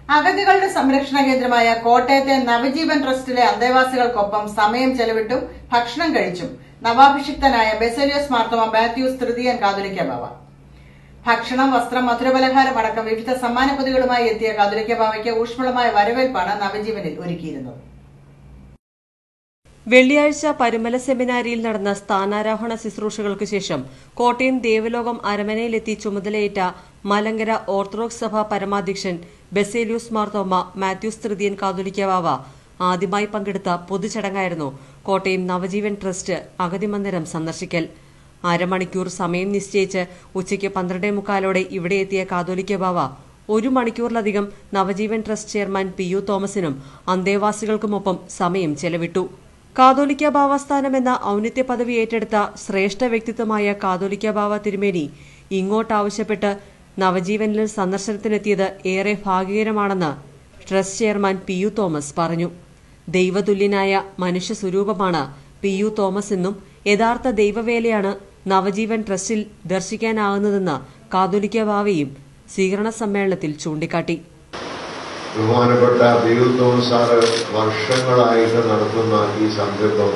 അഗതികളുടെ സംരക്ഷണ കേന്ദ്രമായ കോട്ടയത്തെ നവജീവൻ ട്രസ്റ്റിലെ അന്തേവാസികൾക്കൊപ്പം സമയം ചെലവിട്ടും ഭക്ഷണം കഴിച്ചും നവാഭിഷിക്തനായ ബെസലിയോസ് മാർത്തോമ മാത്യൂസ് തൃതീയൻ കാതുലിക്ക ബാവ ഭക്ഷണം വസ്ത്രം മധുരപലഹാരം അടക്കം വിവിധ സമ്മാന പൊതികളുമായി എത്തിയ കാതുലിക്ക ബാവയ്ക്ക് ഊഷ്മളമായ വരവേൽപ്പാണ് നവജീവനിൽ ഒരുക്കിയിരുന്നത് വെള്ളിയാഴ്ച പരുമല സെമിനാരിയിൽ നടന്ന സ്ഥാനാരോഹണ ശുശ്രൂഷകൾക്ക് ശേഷം കോട്ടയം ദേവലോകം അരമനയിലെത്തി ചുമതലയേറ്റ മലങ്കര ഓർത്തഡോക്സ് സഭ പരമാധ്യക്ഷൻ ബെസേലിയൂസ് മാർത്തോമ മാത്യൂസ് തൃതീയൻ കാതുലിക്കവാവ ആദ്യമായി പങ്കെടുത്ത പൊതുചടങ്ങായിരുന്നു കോട്ടയം നവജീവൻ ട്രസ്റ്റ് അഗതി മന്ദിരം സന്ദർശിക്കൽ അരമണിക്കൂർ സമയം നിശ്ചയിച്ച് ഉച്ചയ്ക്ക് പന്ത്രണ്ടേ മുക്കാലോടെ ഇവിടെ എത്തിയ കാതോലിക്ക ബാവ ഒരു മണിക്കൂറിലധികം Navajeevan trust chairman P U തോമസിനും അന്തേവാസികൾക്കുമൊപ്പം സമയം ചെലവിട്ടു കാതോലിക്ക ബാവസ്ഥാനം എന്ന ഔന്നിത്യ പദവി ഏറ്റെടുത്ത ശ്രേഷ്ഠ വ്യക്തിത്വമായ കാതോലിക്ക ബാവ തിരുമേനി ഇങ്ങോട്ടാവശ്യപ്പെട്ട് നവജീവനിൽ സന്ദർശനത്തിനെത്തിയത് ഏറെ ഭാഗ്യകരമാണെന്ന് trust chairman P U Thomas പറഞ്ഞു ദൈവതുല്യനായ മനുഷ്യ സ്വരൂപമാണ് പി യു തോമസ് എന്നും യഥാർത്ഥ ദൈവവേലയാണ് നവജീവൻ ട്രസ്റ്റിൽ ദർശിക്കാനാകുന്നതെന്ന് കാതോലിക്ക ബാവയും സ്വീകരണ സമ്മേളനത്തിൽ ചൂണ്ടിക്കാട്ടി ബഹുമാനപ്പെട്ട ബിയുത്തോം സാറ് വർഷങ്ങളായിട്ട് നടത്തുന്ന ഈ സംരംഭം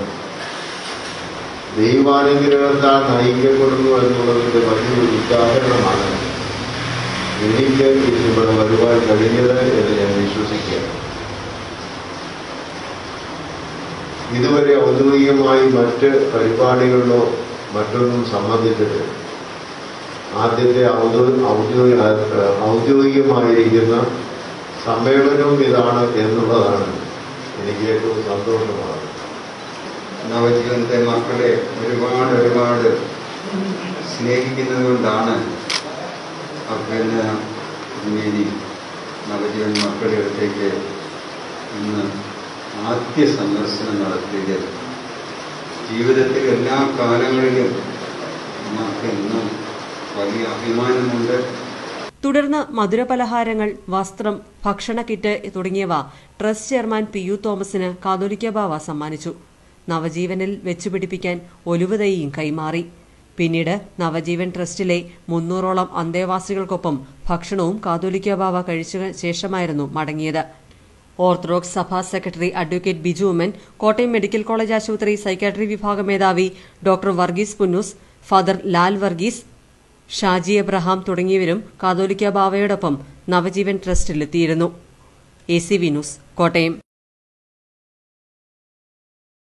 ദൈവാനുഗ്രഹത്താൽ നയിക്കപ്പെടുന്നു എന്നുള്ളതിന്റെ വലിയൊരു ഉദാഹരണമാണ് എനിക്ക് ഇവിടെ വരുവാൻ കഴിഞ്ഞത് എന്ന് ഞാൻ വിശ്വസിക്കുകയാണ് ഇതുവരെ ഔദ്യോഗികമായി മറ്റ് പരിപാടികളിലോ മറ്റൊന്നും സംബന്ധിച്ചിട്ട് ആദ്യത്തെ ഔദ്യോഗിക ഔദ്യോഗിക ഔദ്യോഗികമായിരിക്കുന്ന സമ്മേളനവും ഇതാണ് എന്നുള്ളതാണ് എനിക്ക് ഏറ്റവും സന്തോഷമാണ് നവജീവനത്തെ മക്കളെ ഒരുപാട് ഒരുപാട് സ്നേഹിക്കുന്നത് കൊണ്ടാണ് പിന്നെ ഇങ്ങനെ നവജീവൻ മക്കളുടെ അടുത്തേക്ക് ഇന്ന് ആദ്യ സന്ദർശനം നടത്തിയത് ജീവിതത്തിൽ എല്ലാ കാലങ്ങളിലും നമുക്ക് ഇന്നും വലിയ അഭിമാനമുണ്ട് തുടർന്ന് മധുരപലഹാരങ്ങൾ വസ്ത്രം ഭക്ഷണ കിറ്റ് തുടങ്ങിയവ ട്രസ്റ്റ് ചെയർമാൻ പി യു തോമസിന് കാതോലിക്ക ബാവ സമ്മാനിച്ചു നവജീവനിൽ വെച്ചുപിടിപ്പിക്കാൻ ഒലുവുതൈയും കൈമാറി പിന്നീട് നവജീവൻ ട്രസ്റ്റിലെ മുന്നൂറോളം അന്തേവാസികൾക്കൊപ്പം ഭക്ഷണവും കാതോലിക്ക ബാവ കഴിച്ച ശേഷമായിരുന്നു മടങ്ങിയത് ഓർത്തഡോക്സ് സഭാ secretary advocate Biju Oommen Kottayam medical college ആശുപത്രി സൈക്കാട്രി വിഭാഗം മേധാവി ഡോക്ടർ വർഗീസ് പുന്നൂസ് ഫാദർ ലാൽ വർഗീസ് ഷാജി എബ്രഹാം തുടങ്ങിയവരും കാതോലിക്ക ബാവയോടൊപ്പം നവജീവൻ ട്രസ്റ്റിലെത്തിയിരുന്നു A C V news Kottayam